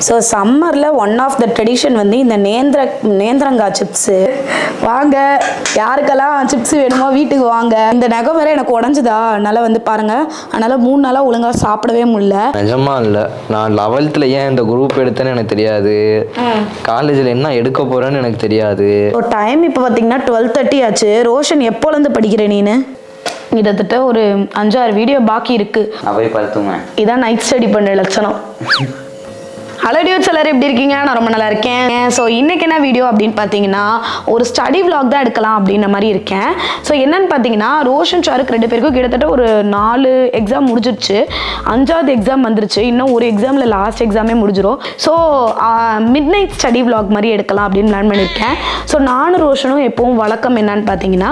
So சம்மரில் one of the tradition வந்து இந்த நேந்திர நேந்திரங்காய் சிப்ஸு வாங்க யாருக்கெல்லாம் சிப்ஸ் வேணுமோ வீட்டுக்கு வாங்க இந்த நகம் வேற எனக்கு உடஞ்சுதா அதனால வந்து பாருங்க அதனால மூணு நாளாக ஒழுங்காக சாப்பிடவே முடியல நிஜமா இல்லை நான் லெவல்த்தில் ஏன் இந்த குரூப் எடுத்தேன்னு எனக்கு தெரியாது காலேஜில் என்ன எடுக்க போகிறேன்னு எனக்கு தெரியாது ஸோ டைம் இப்போ பார்த்தீங்கன்னா டுவெல் தேர்ட்டி ஆச்சு ரோஷன் எப்போலேருந்து படிக்கிற நீனு கிட்டத்தட்ட ஒரு அஞ்சாறு வீடியோ பாக்கி இருக்கு நான் போய் படுத்துவேன் இதான் நைட் ஸ்டடி பண்ணுற லட்சணம் ஹலோ டியூட்ஸ் எல்லாரும் எப்படி இருக்கீங்க நான் ரொம்ப நல்லா இருக்கேன் ஸோ இன்னைக்கு என்ன வீடியோ அப்படின்னு பார்த்தீங்கன்னா ஒரு ஸ்டடி vlog தான் எடுக்கலாம் அப்படின்ற மாதிரி இருக்கேன் ஸோ என்னன்னு பார்த்தீங்கன்னா ரோஷன் சாருக்கு ரெண்டு பேருக்கும் கிட்டத்தட்ட ஒரு நாலு எக்ஸாம் முடிஞ்சிருச்சு அஞ்சாவது எக்ஸாம் வந்துருச்சு இன்னும் ஒரு எக்ஸாமில் லாஸ்ட் எக்ஸாமே முடிஞ்சிரும் so midnight study vlog மாதிரி எடுக்கலாம் அப்படின்னு பிளான் பண்ணியிருக்கேன் ஸோ நானும் ரோஷனும் எப்பவும் வழக்கம் என்னன்னு பார்த்தீங்கன்னா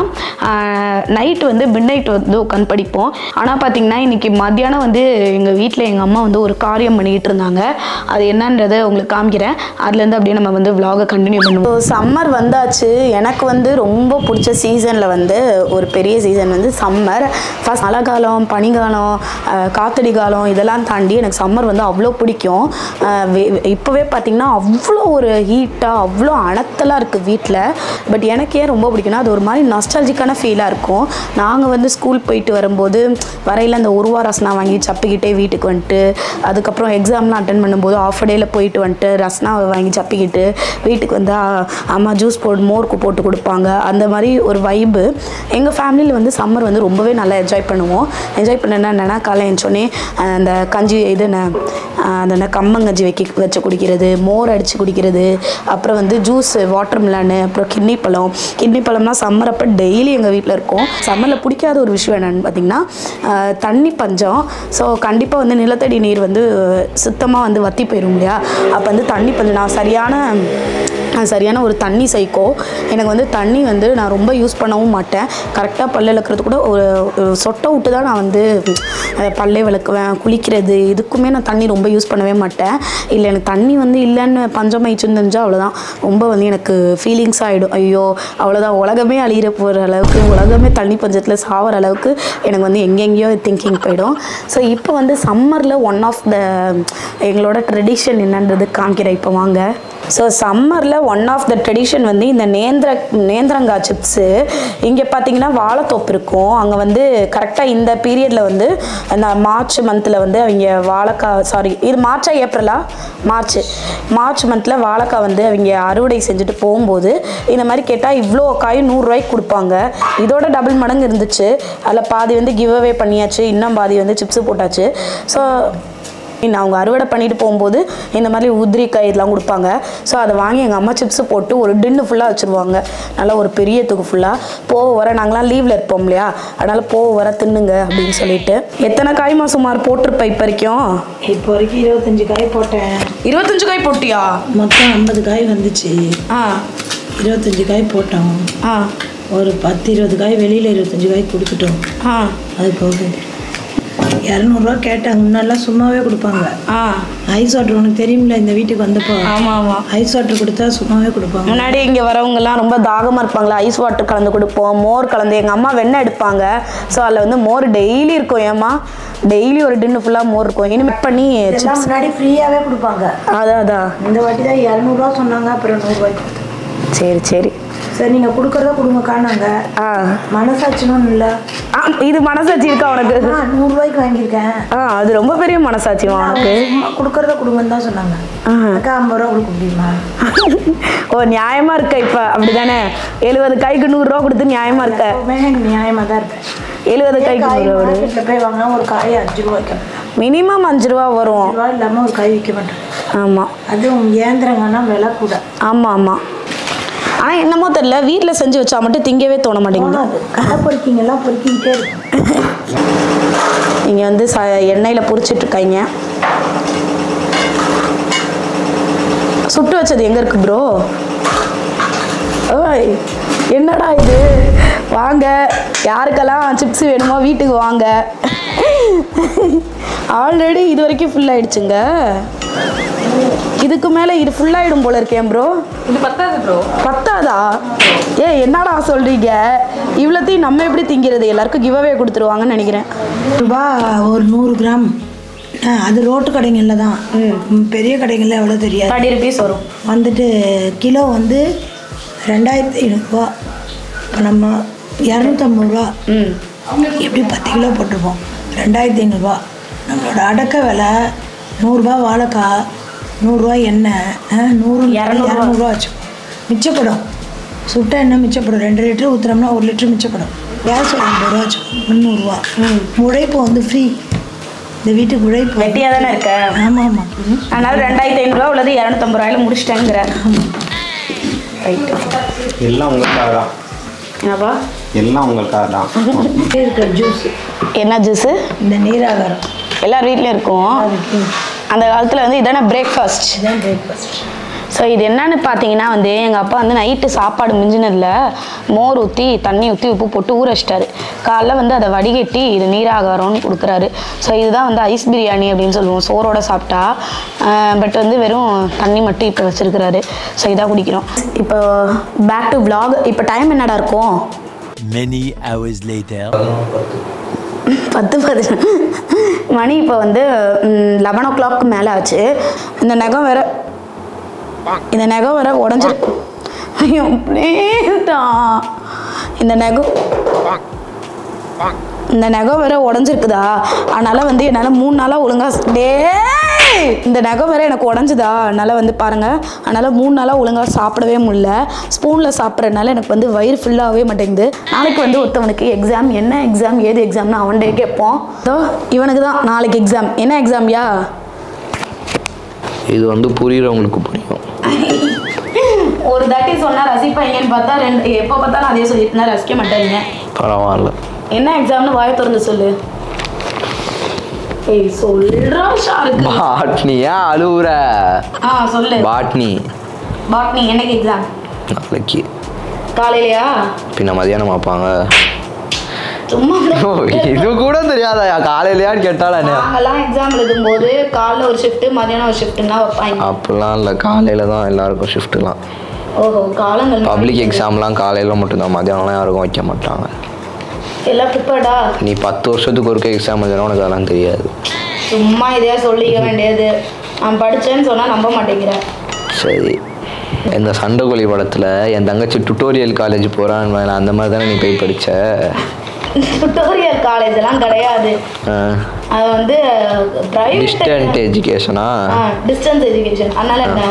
நைட் வந்து மிட் நைட் வந்து உட்காந்து படிப்போம் ஆனால் பார்த்தீங்கன்னா இன்னைக்கு மத்தியானம் வந்து எங்கள் வீட்டில் எங்கள் அம்மா வந்து ஒரு காரியம் பண்ணிக்கிட்டு இருந்தாங்க அது என்னன்றதை உங்களுக்கு காமிக்கிறேன் அதுலேருந்து அப்படியே நம்ம வந்து vlog-அ கண்டினியூ பண்ணுவோம் சம்மர் வந்தாச்சு எனக்கு வந்து ரொம்ப பிடிச்ச சீசனில் வந்து ஒரு பெரிய சீசன் வந்து சம்மர் ஃபஸ்ட் மழை காலம் பனிக்காலம் அஹ், காத்தடி காலம் இதெல்லாம் தாண்டி எனக்கு சம்மர் வந்து அவ்வளோ பிடிக்கும் அஹ், வே- வே- இப்போவே பார்த்தீங்கன்னா அவ்வளோ ஒரு ஹீட்டாக அவ்வளோ அனத்தலாக இருக்குது வீட்டில் பட் எனக்கு ஏன் ரொம்ப பிடிக்கும்னா அது ஒரு மாதிரி நஸ்டாலஜிக்கான ஃபீலாக இருக்கும் நாங்கள் வந்து ஸ்கூல் போயிட்டு வரும்போது வரையில் அந்த ஒரு வாரம் ரசனா வாங்கி சப்பிக்கிட்டே வீட்டுக்கு வந்துட்டு அதுக்கப்புறம் எக்ஸாம்லாம் அட்டன் பண்ணும்போது ஆஃப் டேயில் போயிட்டு வந்துட்டு ரசனாவை வாங்கி சப்பிக்கிட்டு வீட்டுக்கு வந்து அ- அம்மா ஜூஸ் போட்டு மோருக்கு போட்டு கொடுப்பாங்க அந்த மாதிரி ஒரு வைப்பு எங்கள் ஃபேமிலியில் வந்து சம்மர் வந்து ரொம்பவே நல்லா என்ஜாய் பண்ணுவோம் என்ஜாய் பண்ணனா என்னென்னா காலை எழுந்தோடனே அந்த கஞ்சி இது என்ன அந்த என்ன கம்மங்கஞ்சி வைக்க வச்சு குடிக்கிறது மோர் அடித்து குடிக்கிறது அப்புறம் வந்து ஜூஸ் வாட்டர் மிலானு அப்புறம் கிண்ணி பழம் கிண்ணி பழம்னா சம்மர் அப்போ டெய்லி எங்கள் வீட்டில் இருக்கும் சம்மரில் பிடிக்காத ஒரு விஷயம் என்னென்னு பார்த்தீங்கன்னா ஆஹ், தண்ணி பஞ்சம் ஸோ கண்டிப்பாக வந்து நிலத்தடி நீர் வந்து சுத்தமாக வந்து வற்றி போயிடும் இல்லையா அப்போ வந்து தண்ணி பஞ்சம் நான் சரியான நான் சரியான ஒரு தண்ணி சைக்கோ எனக்கு வந்து தண்ணி வந்து நான் ரொம்ப யூஸ் பண்ணவும் மாட்டேன் கரெக்டாக பல்ல விளக்குறது கூட ஒரு ஒரு சொட்டை விட்டு தான் நான் வந்து அஹ், பல்லே விளக்குவேன் குளிக்கிறது இதுக்குமே நான் தண்ணி ரொம்ப யூஸ் பண்ணவே மாட்டேன் இல்லை எனக்கு தண்ணி வந்து இல்லைன்னு பஞ்சமாயிடுச்சுன்னு தெரிஞ்சால் அவ்வளோதான் ரொம்ப வந்து எனக்கு ஃபீலிங்ஸ் ஆகிடும் ஐயோ அவ்வளோதான் உலகமே அழியிற போகிற அளவுக்கு உலகமே தண்ணி பஞ்சத்தில் சாவற அளவுக்கு எனக்கு வந்து எங்கெங்கேயோ திங்கிங் போயிடும் ஸோ இப்போ வந்து சம்மரில் ஒன் ஆஃப் த எங்களோட ட்ரெடிஷன் என்னன்றது காமிக்கிறேன் இப்போ வாங்க ஸோ சம்மரில் ஒன் ஆஃப் த ட்ரெடிஷன் வந்து இந்த நேந்திர நேந்திரங்காய் சிப்ஸு இங்கே பார்த்தீங்கன்னா வாழைத்தோப்பு இருக்கும் அங்கே வந்து கரெக்டாக இந்த பீரியடில் வந்து அந்த மார்ச் மந்தில் வந்து அவங்க வாழைக்காய் சாரி இது மார்ச்சா ஏப்ரலா மார்ச் மார்ச் மந்தில் வாழைக்காய் வந்து அவங்க அறுவடை செஞ்சுட்டு போகும்போது இந்த மாதிரி கேட்டால் இவ்வளோ காய் நூறுரூவாய்க்கு கொடுப்பாங்க இதோட டபுள் மடங்கு இருந்துச்சு அதில் பாதி வந்து கிவ் அவே பண்ணியாச்சு இன்னும் பாதி வந்து சிப்ஸு போட்டாச்சு ஸோ இன்னும் அவங்க அறுவடை பண்ணிட்டு போகும்போது இந்த மாதிரி உதிரிக்காய் இதெல்லாம் கொடுப்பாங்க ஸோ அதை வாங்கி எங்கள் அம்மா சிப்ஸ் போட்டு ஒரு டின்னு ஃபுல்லாக வச்சுருவாங்க நல்லா ஒரு பெரிய தூக்கு ஃபுல்லாக போக வர நாங்களாம் லீவில் இருப்போம் இல்லையா அதனால் போக வர தின்னுங்க அப்படின்னு சொல்லிட்டு எத்தனை காய்மா சுமார் போட்டிருப்ப இப்போ வரைக்கும் இப்போ வரைக்கும் இருபத்தஞ்சு காய் போட்டேன் இருபத்தஞ்சு காய் போட்டியா மொத்தம் ஐம்பது காய் வந்துச்சு ஆ இருபத்தஞ்சு காய் போட்டோம் ஆ ஒரு பத்து இருபது காய் வெளியில் இருபத்தஞ்சு காய் கொடுத்துட்டோம் ஆ அது போக இரநூறுவா கேட்டாங்க முன்னெல்லாம் சும்மாவே கொடுப்பாங்க ஆ ஐஸ் வாட்டர் உனக்கு தெரியுமில்ல இந்த வீட்டுக்கு வந்தப்போ ஆமாம் ஆமாம் ஐஸ் வாட்டர் கொடுத்தா சும்மாவே கொடுப்பாங்க முன்னாடி இங்கே வரவங்கலாம் ரொம்ப தாகமாக இருப்பாங்களா ஐஸ் வாட்டர் கலந்து கொடுப்போம் மோர் கலந்து எங்கள் அம்மா வெண்ணெய் எடுப்பாங்க ஸோ அதில் வந்து மோர் டெய்லி இருக்கும் ஏம்மா டெய்லி ஒரு டின்னு ஃபுல்லாக மோர் இருக்கும் இனிமேல் பண்ணி எல்லாம் முன்னாடி ஃப்ரீயாகவே கொடுப்பாங்க அதான் அதான் இந்த வாட்டி தான் இரநூறுவா சொன்னாங்க அப்புறம் நூறுரூவாய்க்கு கொடுத்தேன் சரி சரி சரி நீங்கள் கொடுக்குறத கொடுங்கக்கா நாங்கள் ஆ மனசாட்சினும் இல்லை ஆ இது மனசாட்சி இருக்கா உனக்கு ஆ நூறுரூவாய்க்கு வாங்கியிருக்கேன் ஆ அது ரொம்ப பெரிய மனசாட்சிமா உனக்கு சும்மா கொடுக்குறத கொடுங்கன்னு தான் சொன்னாங்க ஆ. அக்கா ஐம்பது ரூபா கொடுக்க முடியுமா ஓ நியாயமா இருக்க இப்ப அப்படிதானே எழுபது காய்க்கு நூறுரூவா கொடுத்து நியாயமா இருக்க எப்பவுமே எனக்கு நியாயமாக தான் இருப்பேன் எழுபது காய்க்கு காய் நூறுரூவா கொடு. மார்க்கெட்டில் போய் வாங்கினா ஒரு காய் அஞ்சு ரூபாய்க்கு மினிமம் அஞ்சு ரூபா வரும் அஞ்சு ரூபா இல்லாமல் ஒரு காய் விற்க மாட்டேன் ஆமா அதுவும் ஏந்திரங்கன்னா விலை கூட ஆமா ஆமா ஆனா என்னமோ தெரியல வீட்ல செஞ்சு வச்சா மட்டும் திங்கவே தோண மாட்டேங்குது தோணாது கடை பொறுக்கிங்கெல்லாம் பொறுக்கிக்கிட்டே இருக்கும் இங்க வந்து ச எண்ணெயில பொரிச்சிட்டு இருக்காங்க சுட்டு வச்சது எங்க இருக்கு ப்ரோ ஓய் என்னடா இது வாங்க யாருக்கெல்லாம் சிப்ஸ் வேணுமோ வீட்டுக்கு வாங்க ஆல்ரெடி இது வரைக்கும் ஃபுல் ஆயிடுச்சுங்க இதுக்கு மேலே இது ஃபுல் ஆயிடும் போல இருக்கேன் ப்ரோ இது பத்தாது ப்ரோ பத்தாதா ஏ என்னடா சொல்றீங்க இவ்வளோத்தையும் நம்ம எப்படி திங்கிறது எல்லாருக்கும் கிவ் அவே கொடுத்துருவாங்கன்னு நினைக்கிறேன் ரூபா ஒரு நூறு கிராம் ஆ அது ரோட்டு கடைங்களில் தான் ம், பெரிய கடைகளில் எவ்வளோ தெரியாது தேர்ட்டி ருபீஸ் வரும் வந்துட்டு கிலோ வந்து ரெண்டாயிரத்தி ஐநூறுரூவா இப்போ நம்ம இரநூத்தம்பது ரூபா ம் எப்படி பத்து கிலோ போட்டிருப்போம் ரெண்டாயிரத்தி ஐநூறுரூவா நம்மளோட அடக்க விலை நூறுரூவா வாழைக்காய் நூறுரூவா எண்ணெய் ஆ, நூறு இரநூறுவா. இரநூறுவா வச்சுக்கோ மிச்சப்படும் சுட்ட எண்ணெய் மிச்சப்படும் ரெண்டு லிட்டர் ஊற்றுறோம்னா ஒரு லிட்டர் மிச்சப்படும் கேஸ் ஒரு ஐம்பது ரூபா வச்சுக்கோ முந்நூறுரூவா உழைப்பு வந்து ஃப்ரீ இந்த வீட்டுக்கு உழைப்பு வெட்டியா தானே இருக்க ஆமாம் ஆமாம் அதனால ரெண்டாயிரத்தி ஐநூறுரூவா உள்ளது இரநூத்தம்பது ரூபாயில முடிச்சிட்டேங்கிற ரைட்டு எல்லாம் உங்களுக்காக தான் என்னப்பா எல்லாம் உங்களுக்காக தான் இருக்கிற ஜூஸ் என்ன ஜூஸு இந்த நீராகாரம் எல்லார் வீட்லேயும் இருக்கும் அந்த காலத்தில் வந்து இதான பிரேக்ஃபாஸ்ட் இதுதான் பிரேக்ஃபாஸ்ட் ஸோ இது என்னன்னு பார்த்தீங்கன்னா வந்து எங்கள் அப்பா வந்து நைட்டு சாப்பாடு மிஞ்சினதில் மோர் ஊற்றி தண்ணி ஊற்றி உப்பு போட்டு ஊற வச்சிட்டாரு காலைல வந்து அதை வடிகட்டி இது நீராகாரம்னு கொடுக்குறாரு ஸோ இதுதான் வந்து ஐஸ் பிரியாணி அப்படின்னு சொல்லுவோம் சோறோட சாப்பிட்டா பட் வந்து வெறும் தண்ணி மட்டும் இப்போ வச்சிருக்கிறாரு ஸோ இதாக குடிக்கிறோம் இப்போ பேக் டு vlog இப்போ டைம் என்னடா இருக்கும் Many hours later. பத்து பதினொன்று மணி இப்போ வந்து லெவன் ஓ கிளாக் மேலே ஆச்சு இந்த நகம் வேற இந்த நகம் வேற உடஞ்சிருக்கு ஐயோ please-டா. இந்த நகம் இந்த நகம் வேற உடஞ்சிருக்குதா அதனால வந்து என்னால் மூணு நாளாக ஒழுங்கா டே இந்த நகம் வேற எனக்கு உடஞ்சுதா அதனால வந்து பாருங்க அதனால மூணு நாளாக ஒழுங்கா சாப்பிடவே முடியல ஸ்பூனில் சாப்பிட்றதுனால எனக்கு வந்து வயிறு ஃபுல்லாகவே மாட்டேங்குது நாளைக்கு வந்து ஒருத்தவனுக்கு எக்ஸாம் என்ன எக்ஸாம் ஏது எக்ஸாம்னு அவன்டே கேட்போம் இதோ இவனுக்கு தான் நாளைக்கு எக்ஸாம் என்ன எக்ஸாம்யா இது வந்து புரியுறவங்களுக்கு புரியும் ஒரு தாட்டி சொன்னா ரசிப்பாங்கன்னு பார்த்தா ரெண்டு எப்போ பார்த்தாலும் அதே சொல்லிட்டு இருந்தா ரசிக்க மாட்டாங்க பரவாயில்ல என்ன எக்ஸாம்னு வாய திறந்து சொல்லு ஏய் சொல்றா ஷாருக்கு பாட்னி ஏன் அழுவுற ஆ சொல்லு பாட்னி பாட்னி எனக்கு எக்ஸாம் நாளைக்கு காலையிலயா பின்ன மதியானம் பார்ப்பாங்க சும்மா ஓ, இது கூட தெரியாதா காலையிலயான்னு கேட்டால என்ன நாங்கெல்லாம் எக்ஸாம் எழுதும்போது காலைல ஒரு ஷிஃப்ட் மதியானம் ஒரு ஷிஃப்ட்னா வைப்பாங்க அப்படிலாம் இல்லை காலையில தான் எல்லாருக்கும் ஷிஃப்ட்லாம் ஓஹோ காலங்கள் பப்ளிக் எக்ஸாம்லாம் காலையில் மட்டும்தான் மதியானம்லாம் யாருக்கும் வைக்க மாட்டாங்க எல்லாம் ப்ரிப்பேர்டா நீ பத்து வருஷத்துக்கு ஒருக்க எக்ஸாம் எழுதுனா உனக்கு அதெல்லாம் தெரியாது சும்மா இதையா சொல்லிக்க வேண்டியது நான் படிச்சேன்னு சொன்னா நம்ப மாட்டேங்கிறேன் சரி இந்த சண்டைக்கோழி படத்தில் என் தங்கச்சி டுட்டோரியல் காலேஜ் போகிறான்னு அந்த மாதிரி தானே நீ போய் படித்த டுட்டோரியல் காலேஜ் எல்லாம் கிடையாது அது வந்து பிரைவேட் டிஸ்டன்ட் எஜுகேஷனா டிஸ்டன்ஸ் எஜுகேஷன் அதனால என்ன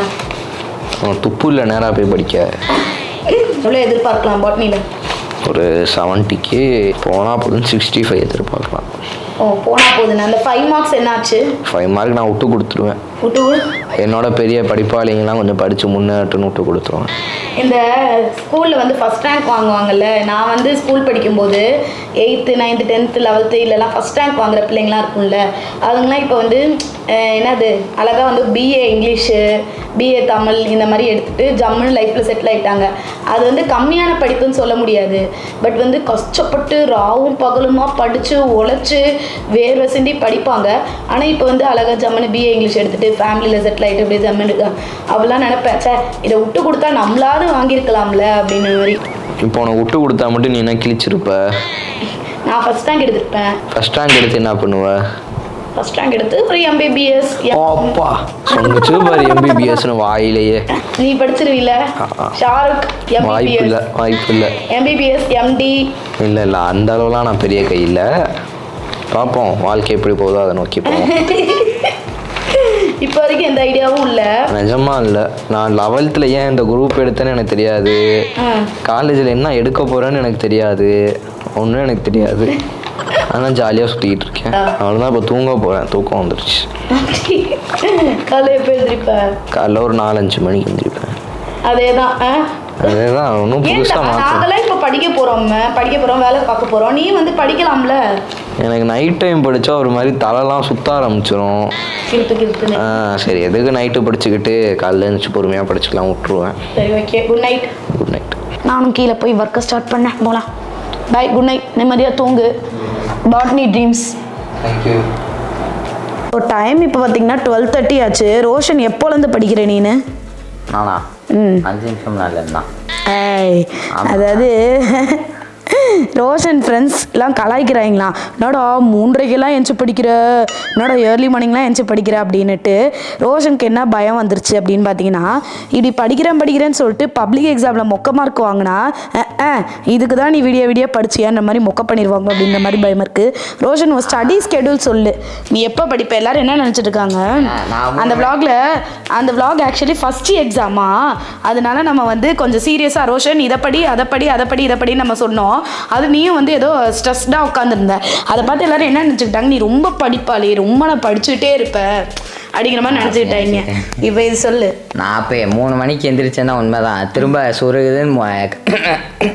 துப்பு இல்லை நேராக போய் படிக்க எவ்வளோ எதிர்பார்க்கலாம் பாட்னியில் ஒரு செவன்ட்டிக்கு போனால் போதும் சிக்ஸ்டி ஃபைவ் எதிர்பார்க்கலாம் ஓ போனா போதுண்ணா அந்த ஃபைவ் மார்க்ஸ் என்னாச்சு ஃபைவ் மார்க் நான் விட்டு கொடுத்துருவேன் விட்டு விடு. என்னோட பெரிய படிப்பாளிங்கெல்லாம் கொஞ்சம் படித்து முன்னேற்றுன்னு விட்டு கொடுத்துருவேன் இந்த ஸ்கூலில் வந்து ஃபஸ்ட் ரேங்க் வாங்குவாங்கல்ல நான் வந்து ஸ்கூல் படிக்கும்போது எயித்து நைன்த்து டென்த்து லெவல்த்து இல்லைலாம் ஃபஸ்ட் ரேங்க் வாங்குற பிள்ளைங்களாம் இருக்கும்ல அதுங்களாம் இப்போ வந்து அஹ், என்னது அழகாக வந்து பிஏ இங்கிலீஷு பிஏ தமிழ் இந்த மாதிரி எடுத்துட்டு ஜம்முன்னு லைஃப்பில் செட்டில் ஆயிட்டாங்க அது வந்து கம்மியான படிப்புன்னு சொல்ல முடியாது பட் வந்து கஷ்டப்பட்டு ராவும் பகலுமா படித்து உழைச்சி வேர்வை சிந்தி படிப்பாங்க ஆனால் இப்போ வந்து அழகாக ஜம்முன்னு பிஏ இங்கிலீஷ் எடுத்துட்டு ஃபேமிலியில் செட்டில் ஆகிட்டு அப்படியே ஜம்முன்னு இருக்காங்க அவெல்லாம் நினைப்பேன் சே இதை விட்டு கொடுத்தா நம்மளாவது வாங்கியிருக்கலாம்ல அப்படின்னு மாதிரி இப்போ உனக்கு விட்டு கொடுத்தா மட்டும் நீ என்ன கிழிச்சிருப்ப நான் ஃபஸ்ட் ரேங்க் எடுத்திருப்பேன் ஃபஸ்ட் ரேங்க் எடுத்து என்ன பண்ணுவ ஃபஸ்ட் ரேங்க் எடுத்து ஒரு எம்பிபிஎஸ் அப்பா சொன்னிச்சு பாரு எம்பிபிஎஸ்னு வாயிலேயே நீ படிச்சிருவீல ஆ. ஷாருக் வாய்ப்பு இல்லை எம்பிபிஎஸ் வாய்ப்பு இல்லை எம்பிபிஎஸ் எம்டி இல்லை இல்லை அந்த அளவுலாம் நான் பெரிய கை இல்லை பார்ப்போம் வாழ்க்கை எப்படி போகுதோ அதை நோக்கி போவோம் இப்போ வரைக்கும் எந்த ஐடியாவும் இல்லை நிஜமா இல்லை நான் லெவல்த்தில் ஏன் இந்த குரூப் எடுத்தேன்னு எனக்கு தெரியாது காலேஜில் என்ன எடுக்க போகிறேன்னு எனக்கு தெரியாது ஒன்றும் எனக்கு தெரியாது ஆனால் ஜாலியாக சுற்றிக்கிட்டு இருக்கேன் அவ்வளோதான் இப்போ தூங்க போகிறேன் தூக்கம் வந்துருச்சு காலையில் எப்போ எழுந்திரிப்ப காலைல ஒரு நாலஞ்சு மணிக்கு எழுந்திரிப்பேன் அதே தான் அதேதான் ஒன்றும் ஏன்டா புதுசாக மாற்ற நாங்களாம் இப்போ படிக்க போகிறோம் படிக்க போகிறோம் வேலை பார்க்க போகிறோம் நீ வந்து படிக்கலாம்ல எனக்கு நைட் டைம் படித்தா ஒரு மாதிரி தலைலாம் சுத்த ஆரம்பிச்சிரும் கிறுத்து கிறுத்துன்னு ஆ சரி எதுக்கு நைட்டு படிச்சுக்கிட்டு காலைல எழுந்துச்சு பொறுமையாக படிச்சுக்கலாம் விட்ருவேன் சரி okay good night good night நானும் கீழே போய் ஒர்க்கை ஸ்டார்ட் பண்ணேன் போகலாம் பை குட் நைட் நிம்மதியாக தூங்கு botany dreams thank you so time இப்போ பார்த்தீங்கன்னா டுவெல் தேர்ட்டி ஆச்சு ரோஷன் எப்போலேருந்து படிக்கிற நீனு நானா ம் அஞ்சு நிமிஷம் நாள் இருந்தான் ஏய் அதாவது ரோஷன் ஃப்ரெண்ட்ஸ் எல்லாம் கலாய்க்கிறாங்களாம் என்னடா மூன்றரைக்கெல்லாம் எஞ்சி படிக்கிற என்னடா ஏர்லி மார்னிங்லாம் எஞ்சி படிக்கிற அப்படின்னுட்டு ரோஷனுக்கு என்ன பயம் வந்துருச்சு அப்படின்னு பார்த்தீங்கன்னா இப்படி படிக்கிறேன் படிக்கிறேன்னு சொல்லிட்டு பப்ளிக் எக்ஸாமில் மொக்க மார்க் வாங்கினா அஹ், அஹ், இதுக்கு தான் நீ விடிய விடிய படிச்சியான்ற மாதிரி மொக்க பண்ணிடுவாங்க அப்படின்ற மாதிரி பயம் இருக்குது ரோஷன் ஒரு ஸ்டடி ஸ்கெடியூல் சொல்லு நீ எப்போ படிப்ப எல்லாரும் என்ன நினச்சிட்டு இருக்காங்க நான் அந்த vlogல அந்த vlog ஆக்சுவலி ஃபஸ்ட்டு எக்ஸாமா அதனால நம்ம வந்து கொஞ்சம் சீரியஸாக ரோஷன் இதை படி அதை படி அதை படி இதை படி நம்ம சொன்னோம் அது நீயும் வந்து ஏதோ ஸ்ட்ரெஸ்டாக உட்காந்துருந்த அதை பார்த்து எல்லாரும் என்ன நினச்சிக்கிட்டாங்க நீ ரொம்ப படிப்பாளி ரொம்ப நான் படிச்சுக்கிட்டே இருப்ப அப்படிங்கிற மாதிரி நினச்சிக்கிட்டாங்க இப்போ இது சொல்லு நான் அப்போ மூணு மணிக்கு எந்திரிச்சேன்னா உண்மைதான் திரும்ப சுருகுதுன்னு மொ-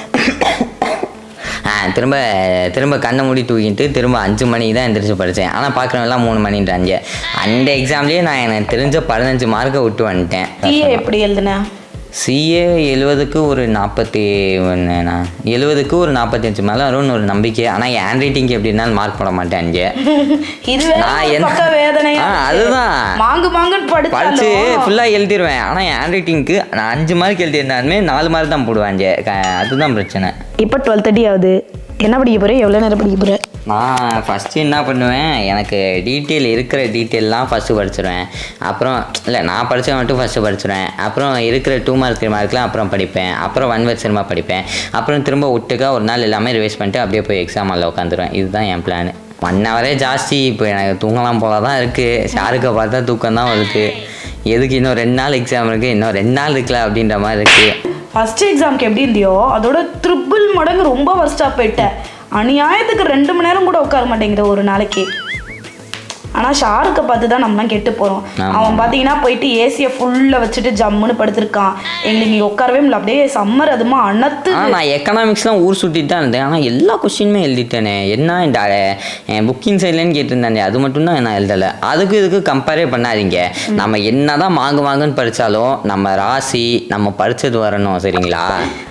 ஆ திரும்ப திரும்ப கண்ணை மூடி தூக்கிட்டு திரும்ப அஞ்சு மணிக்கு தான் எந்திரிச்சு படித்தேன் ஆனால் பார்க்குறவங்கலாம் மூணு மணின்றாங்க அந்த எக்ஸாம்லேயே நான் எனக்கு தெரிஞ்ச பதினஞ்சு மார்க்கை விட்டு வந்துட்டேன் டீயை எப்படி எழுதுன சிஏ எழுபதுக்கு ஒரு நாற்பத்தி ஒன்றுண்ணா எழுபதுக்கு ஒரு நாற்பத்தஞ்சு மேலே வரும்னு ஒரு நம்பிக்கை ஆனால் என் ஹேண்ட் ரைட்டிங்க்கு எப்படி இருந்தாலும் மார்க் போட மாட்டேன் அங்கே இது வேற நான் ஒரு என்ன- பக்க வேதனையா ஆ, இருக்கு. அதுதான். மாங்கு மாங்குன்னு படித்து படிச்சாலும் ஃபுல்லாக எழுதிடுவேன் ஆனால் என் ஹேண்ட் ரைட்டிங்க்கு நான் அஞ்சு மார்க் எழுதியிருந்தாலுமே நாலு மார்க் தான் போடுவேன் அங்கே க- அதுதான் பிரச்சனை இப்போ டுவெல் தேர்ட்டி ஆகுது என்ன படிக்க போற எவ்வளோ நேரம் படிக்க போற நான் ஃபஸ்ட்டு என்ன பண்ணுவேன் எனக்கு டீட்டெயில் இருக்கிற டீட்டெயிலெலாம் ஃபஸ்ட்டு படிச்சிடுவேன் அப்புறம் இல்லை நான் படித்தது மட்டும் ஃபஸ்ட்டு படிச்சிடுவேன் அப்புறம் இருக்கிற டூ மார்க் த்ரீ மார்க்லாம் அப்புறம் படிப்பேன் அப்புறம் ஒன் வேர்ட் சினிமா படிப்பேன் அப்புறம் திரும்ப ஒட்டுக்கா ஒரு நாள் எல்லாமே ரிவைஸ் பண்ணிட்டு அப்படியே போய் எக்ஸாம் ஹாலில் உட்காந்துருவேன் இதுதான் என் பிளான் ஒன் ஹவரே ஜாஸ்தி இப்போ எனக்கு தூங்கலாம் போல தான் இருக்குது ஷாருக்கை பார்த்தா தூக்கம் தான் வருது எதுக்கு இன்னும் ரெண்டு நாள் எக்ஸாம் இருக்குது இன்னும் ரெண்டு நாள் இருக்குல்ல அப்படின்ற மாதிரி இருக்குது ஃபர்ஸ்ட் எக்ஸாம்க்கு எப்படி இருந்தியோ அதோட ட்ரிபிள் மடங்கு ரொம்ப ஃபர்ஸ்ட்டாக போயிட்டேன் அநியாயத்துக்கு ரெண்டு மணி நேரம் கூட உட்கார மாட்டேங்கிற ஒரு நாளைக்கு ஆனால் ஷாருக்கை பார்த்து தான் நம்மலாம் கெட்டு போகிறோம் ஆமா. அவன் பார்த்தீங்கன்னா போயிட்டு ஏசியை ஃபுல்லாக வச்சுட்டு ஜம்முன்னு படுத்திருக்கான் எங்களுக்கு இங்கே உட்காரவே முடியல அப்படியே சம்மர் அதுமா அனத்து ஆ நான் எக்கனாமிக்ஸ்லாம் ஊர் சுற்றிட்டு தான் இருந்தேன் ஆனால் எல்லா கொஸ்டினுமே எழுதிட்டேனே என்ன இந்த புக்கிங் சைட்லன்னு கேட்டிருந்தானே அது மட்டும்தான் நான் எழுதலை அதுக்கு இதுக்கு கம்பேரே பண்ணாதீங்க நம்ம என்னதான் வாங்கு வாங்குன்னு படித்தாலும் நம்ம ராசி நம்ம படித்தது வரணும் சரிங்களா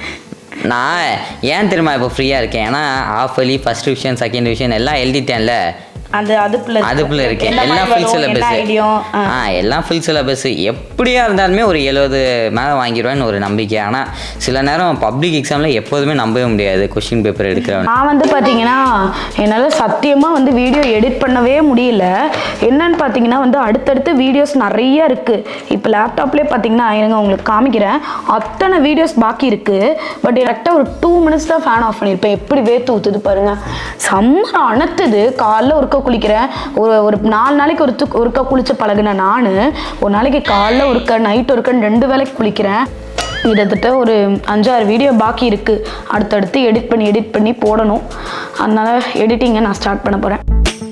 நான் ஏன் தெரியுமா இப்போ ஃப்ரீயாக இருக்கேன் ஏன்னா half yearly first division second division எல்லாம் எழுதிட்டேன்ல அந்த அதுக்குள்ள இருக்கு. அதுக்குள்ள இருக்கு என்ன எல்லாம் மாதிரி ஃபுல் வரும், என்ன சிலபஸ் ஐடியும் ஆ எல்லாம் ஃபுல் சிலபஸ் எப்படியா இருந்தாலுமே ஒரு எழுபது மேலே வாங்கிடுவேன்னு ஒரு நம்பிக்கை ஆனால் சில நேரம் பப்ளிக் எக்ஸாமில் எப்போதுமே நம்பவே முடியாது கொஷின் பேப்பர் எடுக்கிறவன் நான் வந்து பார்த்தீங்கன்னா என்னால் சத்தியமாக வந்து வீடியோ எடிட் பண்ணவே முடியல என்னன்னு பார்த்தீங்கன்னா வந்து அடுத்தடுத்து வீடியோஸ் நிறைய இருக்குது இப்போ லேப்டாப்லேயே பார்த்தீங்கன்னா இருங்க உங்களுக்கு காமிக்கிறேன் அத்தனை வீடியோஸ் பாக்கி இருக்குது பட் கரெக்டாக ஒரு டூ மினிட்ஸ் தான் ஃபேன் ஆஃப் பண்ணியிருப்பேன் எப்படி வேத்து ஊற்றுது பாருங்க செம்ம அணத்துது காலைல ஒருக்க குளிக்கிறேன் ஒரு ஒரு நாலு நாளைக்கு ஒரு ஒருக்கா குளிச்சு பழகின நான் ஒரு நாளைக்கு காலைல ஒருக்க நைட் ஒருக்கன்னு ரெண்டு வேளைக்கு குளிக்கிறேன் கிட்டத்தட்ட ஒரு அஞ்சாறு வீடியோ பாக்கி இருக்குது அடுத்தடுத்து எடிட் பண்ணி எடிட் பண்ணி போடணும் அதனால எடிட்டிங்கை நான் ஸ்டார்ட் பண்ண போகிறேன்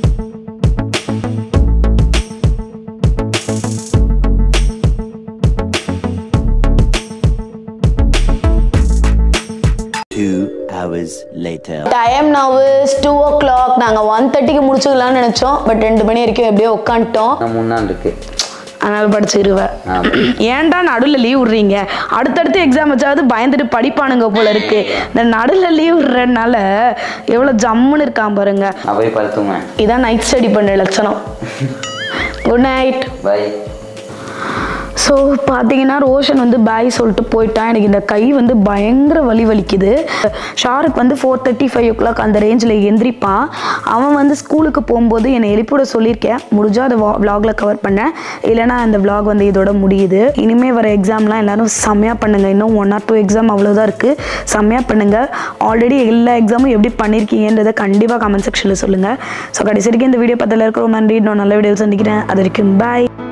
Two hours later. Time now is two o'clock நாங்கள் ஒன் தேர்ட்டிக்கு முடிச்சுக்கலாம்னு நினச்சோம் பட் ரெண்டு மணி வரைக்கும் எப்படியோ உட்காந்துட்டோம் நான் மூணு நாள் இருக்கு அதனால படிச்சிருவேன் ஏன்டா நடுவில் லீவ் விடுறீங்க அடுத்தடுத்து எக்ஸாம் வச்சாவது பயந்துட்டு படிப்பானுங்க போல இருக்கு இந்த நடுவில் லீவ் விடுறதுனால எவ்வளோ ஜம்முன்னு இருக்கான் பாருங்க நான் போய் படுத்துவேன் இதான் நைட் ஸ்டடி பண்ணுற லட்சணம் குட் நைட் பை ஸோ பார்த்தீங்கன்னா ரோஷன் வந்து பாய் சொல்லிட்டு போயிட்டான் எனக்கு இந்த கை வந்து பயங்கர வலி வலிக்குது ஷாருக் வந்து four thirty five o'clock அந்த ரேஞ்சில் எந்திரிப்பான் அவன் வந்து ஸ்கூலுக்கு போகும்போது என்னை எழுப்பிவிட சொல்லியிருக்கேன் முடிஞ்சால் அதை vlogல கவர் பண்ணேன் இல்லைனா அந்த vlog வந்து இதோட முடியுது இனிமேல் வர எக்ஸாம்லாம் எல்லாரும் செம்மையாக பண்ணுங்கள் இன்னும் ஒன் ஆர் டூ எக்ஸாம் அவ்வளோதான் இருக்குது செம்மையாக பண்ணுங்கள் ஆல்ரெடி எல்லா எக்ஸாமும் எப்படி பண்ணியிருக்கீங்கன்றதை கண்டிப்பாக கமெண்ட் செக்ஷனில் சொல்லுங்கள் ஸோ கடைசி வரைக்கும் இந்த வீடியோ பார்த்துல இருக்கிற நன்றி இன்னும் நல்ல வீடியோ சந்திக்கிறேன் அது வரைக்கும் பாய்